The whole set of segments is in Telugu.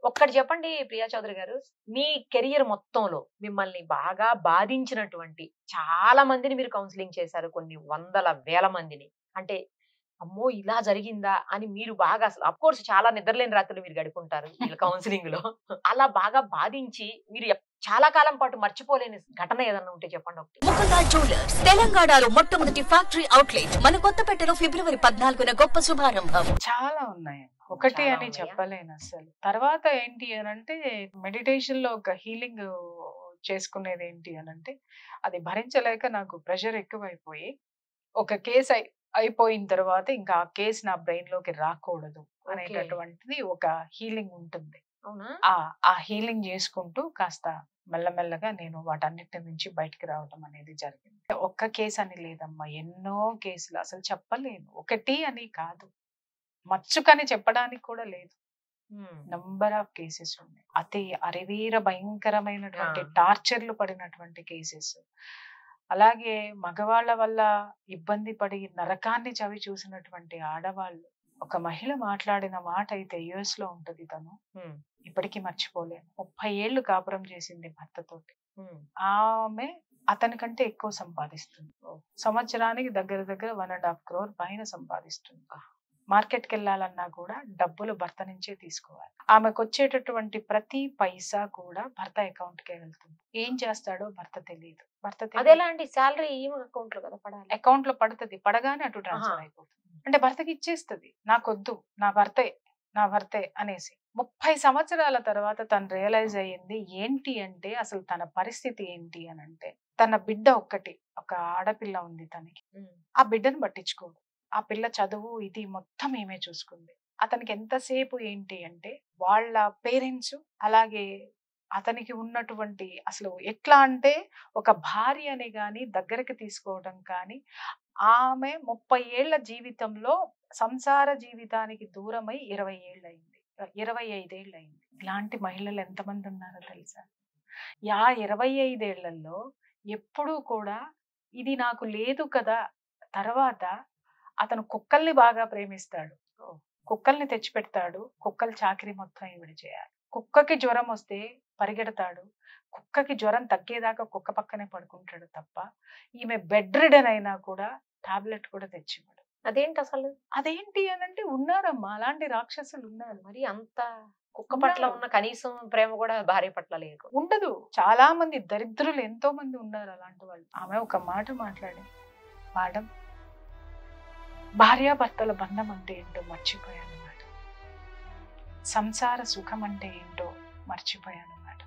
ఒక్కటి చెప్పండి ప్రియా చౌదరి గారు మీ కెరియర్ మొత్తంలో మిమ్మల్ని బాగా బాధించినటువంటి చాలా మందిని మీరు కౌన్సిలింగ్ చేశారు కొన్ని వందల వేల మందిని అంటే అమ్మో ఇలా జరిగిందా అని మీరు బాగా అసలు అఫ్ కోర్స్ చాలా నిద్రలేని రాత్రులు మీరు గడుపుంటారు వీళ్ళ కౌన్సిలింగ్ లో అలా బాగా బాధించి మీరు ఎప్- చాలా కాలం పాటు మర్చిపోలేని ఘటన ఏదన్నా ఉంటే చెప్పండి ఒకటి ముకుందా జ్యువెలర్స్ తెలంగాణలో మొట్టమొదటి ఫ్యాక్టరీ అవుట్లెట్ మన కొత్తపేటలో ఫిబ్రవరి పద్నాలుగున గొప్ప శుభారంభం చాలా ఉన్నాయి ఒకటి చాలా అని ఉన్నాయా? చెప్పలేను అసలు తర్వాత ఏంటి అని అంటే మెడిటేషన్ లో ఒక హీలింగ్ చేసుకునేది ఏంటి అని అంటే అది భరించలేక నాకు ప్రెషర్ ఎక్కువైపోయి ఒక కేసు అయి అయిపోయిన తర్వాత ఇంకా ఆ కేసు నా బ్రెయిన్ లోకి రాకూడదు అనేటటువంటిది ఒక హీలింగ్ ఉంటుంది అవునా ఆ ఆ హీలింగ్ చేసుకుంటూ కాస్త మెల్లమెల్లగా నేను వాటన్నిటి నుంచి బయటికి రావడం అనేది జరిగింది ఒక్క కేసు అని లేదమ్మా ఎన్నో కేసులు అసలు చెప్పలేను ఒకటి అని కాదు మచ్చుకని చెప్పడానికి కూడా లేదు హ్మ్. నంబర్ ఆఫ్ కేసెస్ ఉన్నాయి అతి అరివీర భయంకరమైనటువంటి ఆ. టార్చర్లు పడినటువంటి కేసెస్ అలాగే మగవాళ్ళ వల్ల ఇబ్బంది పడి నరకాన్ని చవి చూసినటువంటి ఆడవాళ్ళు ఒక మహిళ మాట్లాడిన మాట అయితే యుఎస్ లో ఉంటది తను హ్మ్. ఇప్పటికీ మర్చిపోలేను ముప్పై ఏళ్ళు కాపురం చేసింది భర్తతోటి హ్మ్. ఆమె అతనికంటే ఎక్కువ సంపాదిస్తుంది సంవత్సరానికి దగ్గర దగ్గర వన్ అండ్ హాఫ్ క్రోర్ పైన సంపాదిస్తుంది మార్కెట్కి వెళ్ళాలన్నా కూడా డబ్బులు భర్త నుంచే తీసుకోవాలి ఆమెకు వచ్చేటటువంటి ప్రతి పైసా కూడా భర్త అకౌంట్ కే వెళ్తుంది ఏం చేస్తాడో భర్త తెలియదు భర్త అదెలా అండి శాలరీ ఈ అకౌంట్ లో కదా పడాలి అకౌంట్ లో పడుతుంది పడగానే అటు ట్రాన్స్ఫర్ ఆహా. అయిపోతుంది అంటే భర్తకి ఇచ్చేస్తుంది నాకొద్దు నా భర్తే నా భర్తే అనేసి ముప్పై సంవత్సరాల తర్వాత తను రియలైజ్ అయ్యింది ఏంటి అంటే అసలు తన పరిస్థితి ఏంటి అని అంటే తన బిడ్డ ఒక్కటి ఒక ఆడపిల్ల ఉంది తనకి హ్మ్. ఆ బిడ్డను పట్టించుకోడు ఆ పిల్ల చదువు ఇది మొత్తం ఏమే చూసుకుంది అతనికి ఎంతసేపు ఏంటి అంటే వాళ్ళ పేరెంట్స్ అలాగే అతనికి ఉన్నటువంటి అసలు ఎట్లా అంటే ఒక భార్యని కానీ దగ్గరికి తీసుకోవడం కానీ ఆమె ముప్పై ఏళ్ల జీవితంలో సంసార జీవితానికి దూరమై ఇరవై ఏళ్ళు అయింది ఇరవై ఐదేళ్ళు అయింది ఇలాంటి మహిళలు ఎంతమంది ఉన్నారో తెలుసా యా ఇరవై ఐదేళ్లలో ఎప్పుడూ కూడా ఇది నాకు లేదు కదా తర్వాత అతను కుక్కల్ని బాగా ప్రేమిస్తాడు కుక్కల్ని తెచ్చిపెడతాడు కుక్కల చాకరీ మొత్తం ఈవిడ చేయాలి కుక్కకి జ్వరం వస్తే పరిగెడతాడు కుక్కకి జ్వరం తగ్గేదాకా కుక్క పక్కనే పడుకుంటాడు తప్ప ఈమె బెడ్ రిడన్ అయినా కూడా టాబ్లెట్ కూడా తెచ్చివ్వడు అదేంటి అసలు అదేంటి అని అంటే ఉన్నారమ్మా అలాంటి రాక్షసులు ఉన్నారు మరి అంత కుక్క పట్ల ఉన్న కనీసం ప్రేమ కూడా భార్య పట్ల లేదు ఉండదు చాలా మంది దరిద్రులు ఎంతో మంది ఉన్నారు అలాంటి వాళ్ళు ఆమె ఒక మాట మాట్లాడి మేడం భార్యాభర్తల బంధం అంటే ఏంటో మర్చిపోయాను మేడం సంసార సుఖం అంటే ఏంటో మర్చిపోయాను మేడం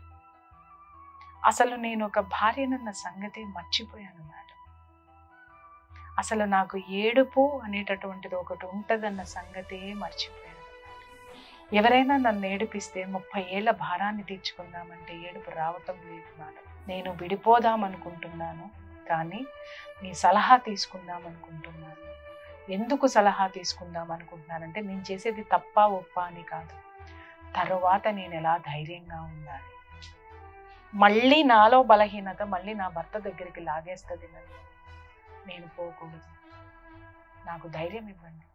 అసలు నేను ఒక భార్యనన్న సంగతి మర్చిపోయాను మేడం అసలు నాకు ఏడుపు అనేటటువంటిది ఒకటి ఉంటదన్న సంగతే మర్చిపోయాను ఎవరైనా నన్ను ఏడిపిస్తే ముప్పై ఏళ్ల భారాన్ని తీర్చుకుందామంటే ఏడుపు రావటం లేదు మేడం నేను విడిపోదాం అనుకుంటున్నాను కానీ మీ సలహా తీసుకుందాం అనుకుంటున్నాను ఎందుకు సలహా తీసుకుందాం అనుకుంటున్నానంటే నేను చేసేది తప్ప ఒప్ప అని కాదు తరువాత నేను ఎలా ధైర్యంగా ఉండాలి మళ్ళీ నాలో బలహీనత మళ్ళీ నా భర్త దగ్గరికి లాగేస్తుంది నన్ను నేను పోకూడదు నాకు ధైర్యం ఇవ్వండి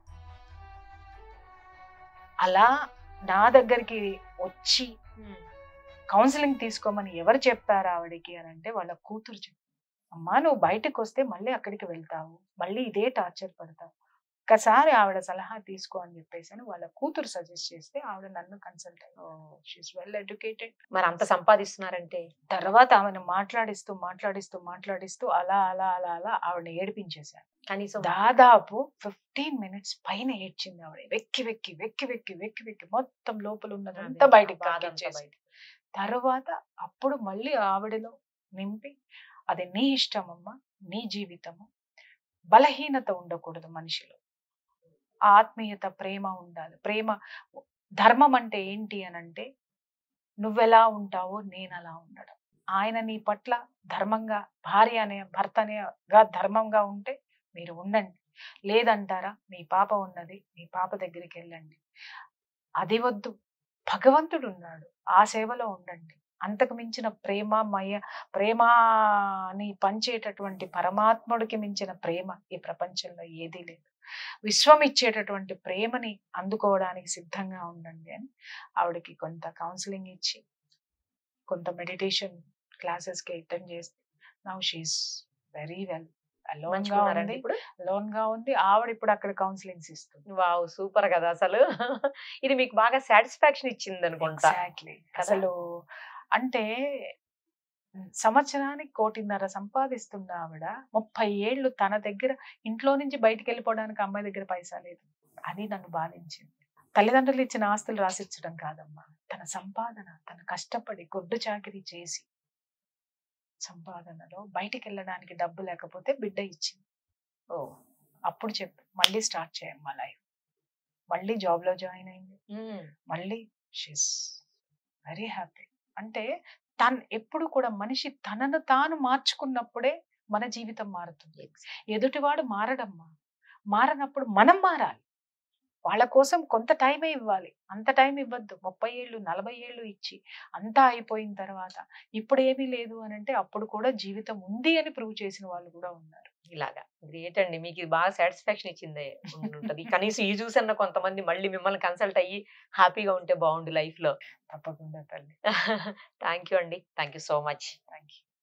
అలా నా దగ్గరికి వచ్చి కౌన్సిలింగ్ తీసుకోమని ఎవరు చెప్పారు ఆవిడకి అని అంటే వాళ్ళ కూతురు చెప్పారు అమ్మా నువ్వు బయటకు వస్తే మళ్ళీ అక్కడికి వెళ్తావు మళ్ళీ ఇదే టార్చర్ పడతావు ఒక్కసారి ఆవిడ సలహా తీసుకో అని చెప్పేసి అని వాళ్ళ కూతురు సజెస్ట్ చేస్తే ఆవిడ నన్ను కన్సల్ట్ అయ్యి షీఈ్ వెల్ ఎడ్యుకేటెడ్ మరి అంత సంపాదిస్తున్నారంటే తర్వాత ఆమెను మాట్లాడిస్తూ మాట్లాడిస్తూ మాట్లాడిస్తూ అలా అలా అలా అలా ఆవిడ ఏడిపించేశాను కనీసం దాదాపు ఫిఫ్టీన్ మినిట్స్ పైన ఏడ్చింది ఆవిడ వెక్కి వెక్కి వెక్కి వెక్కి వెక్కి వెక్కి మొత్తం లోపల ఉన్నదంతా బయటికి కాదంతా పంపించేసి బయటికి. తర్వాత అప్పుడు మళ్ళీ ఆవిడలో నింపి అది నీ ఇష్టం అమ్మా నీ జీవితము బలహీనత ఉండకూడదు మనిషిలో ఆత్మీయత ప్రేమ ఉండాలి ప్రేమ ధర్మం అంటే ఏంటి అని అంటే నువ్వెలా ఉంటావో నేను అలా ఉండడం ఆయన నీ పట్ల ధర్మంగా భార్య అనే భర్త అనేగా ధర్మంగా ఉంటే మీరు ఉండండి లేదంటారా మీ పాప ఉన్నది మీ పాప దగ్గరికి వెళ్ళండి అది వద్దు భగవంతుడు ఉన్నాడు ఆ సేవలో ఉండండి అంతకు మించిన ప్రేమమయ ప్రేమని పంచేటటువంటి పరమాత్ముడికి మించిన ప్రేమ ఈ ప్రపంచంలో ఏదీ లేదు విశ్వం ఇచ్చేటటువంటి ప్రేమని అందుకోవడానికి సిద్ధంగా ఉండండి అని ఆవిడకి కొంత కౌన్సిలింగ్ ఇచ్చి కొంత మెడిటేషన్ క్లాసెస్కి అటెండ్ చేస్తే now she is very well alone గా మంచిగున్నారండి ఉంది ఇప్పుడు అలోన్ గా ఉంది ఆవిడ ఇప్పుడు అక్కడ కౌన్సిలింగ్స్ ఇస్తుంది వావ్ సూపర్ కదా అసలు ఇది మీకు బాగా సాటిస్ఫాక్షన్ ఇచ్చింది అనుకుంటా ఎగ్జాక్ట్లీ అసలు అంటే సంవత్సరానికి కోటిన్నర సంపాదిస్తున్న ఆవిడ ముప్పై ఏళ్ళు తన దగ్గర ఇంట్లో నుంచి బయటికి వెళ్ళిపోవడానికి అమ్మాయి దగ్గర పైసా లేదు అది నన్ను బాధించింది తల్లిదండ్రులు ఇచ్చిన ఆస్తులు రాసిచ్చడం కాదమ్మా తన సంపాదన తన కష్టపడి గొడ్డు చాకిరీ చేసి సంపాదనలో బయటికి వెళ్ళడానికి డబ్బు లేకపోతే బిడ్డ ఇచ్చింది ఓ అప్పుడు చెప్పు మళ్ళీ స్టార్ట్ చేయమ్మా లైఫ్ మళ్ళీ జాబ్ లో జాయిన్ అయింది మ్మ్. మళ్ళీ షీస్ వెరీ హ్యాపీ అంటే తను ఎప్పుడు కూడా మనిషి తనను తాను మార్చుకున్నప్పుడే మన జీవితం మారుతుంది ఎదుటివాడు మారడమ్మా మారనప్పుడు మనం మారాలి వాళ్ళ కోసం కొంత టైమే ఇవ్వాలి అంత టైం ఇవ్వద్దు ముప్పై ఏళ్ళు నలభై ఏళ్ళు ఇచ్చి అంతా అయిపోయిన తర్వాత ఇప్పుడు ఏమీ లేదు అని అంటే అప్పుడు కూడా జీవితం ఉంది అని ప్రూవ్ చేసిన వాళ్ళు కూడా ఉన్నారు ఇలాగా గ్రేట్ అండి మీకు ఇది బాగా సాటిస్ఫాక్షన్ ఇచ్చింది ఉంటది కనీసం ఈ చూసన్న కొంతమంది మళ్ళీ మిమ్మల్ని కన్సల్ట్ అయ్యి హ్యాపీగా ఉంటే బాగుండు లైఫ్ లో తప్పకుండా తల్లి థ్యాంక్ యూ అండి thank you so much thank you